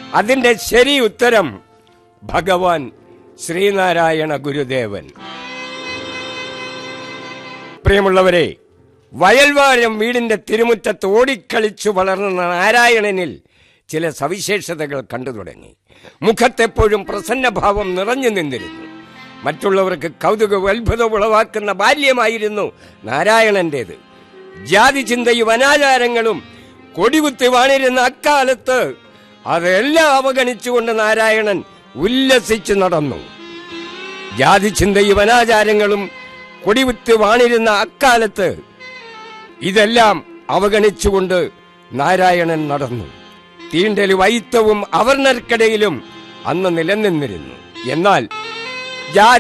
അതിന്റെ ശരി ഉത്തരം ഭഗവാൻ ശ്രീനാരായണ ഗുരുദേവൻ പ്രിയമുള്ളവരെ വയൽവാരം വീടിന്റെ തിരുമുറ്റത്ത് ഓടിക്കളിച്ചു വളർന്ന നാരായണനിൽ ചില സവിശേഷതകൾ കണ്ടു തുടങ്ങി മുഖത്തെപ്പോഴും പ്രസന്നഭാവം നിറഞ്ഞു നിന്നിരുന്നു മറ്റുള്ളവർക്ക് കൗതുകവും അത്ഭുതവും ഉളവാക്കുന്ന ബാല്യമായിരുന്നു നാരായണന്റേത് ജാതി ചിന്തയും അനാചാരങ്ങളും കൊടികുത്തി വാണിരുന്ന അക്കാലത്ത് അതെല്ലാം അവഗണിച്ചുകൊണ്ട് നാരായണൻ ഉല്ലസിച്ചു നടന്നു ജാതി ചിന്തയും അനാചാരങ്ങളും കൊടികുത്തി വാണിരുന്ന അക്കാലത്ത് ഇതെല്ലാം അവഗണിച്ചുകൊണ്ട് നാരായണൻ നടന്നു തീണ്ടലും വൈത്തവും അവർണർക്കിടയിലും അന്ന് നിലനിന്നിരുന്നു എന്നാൽ ജാതി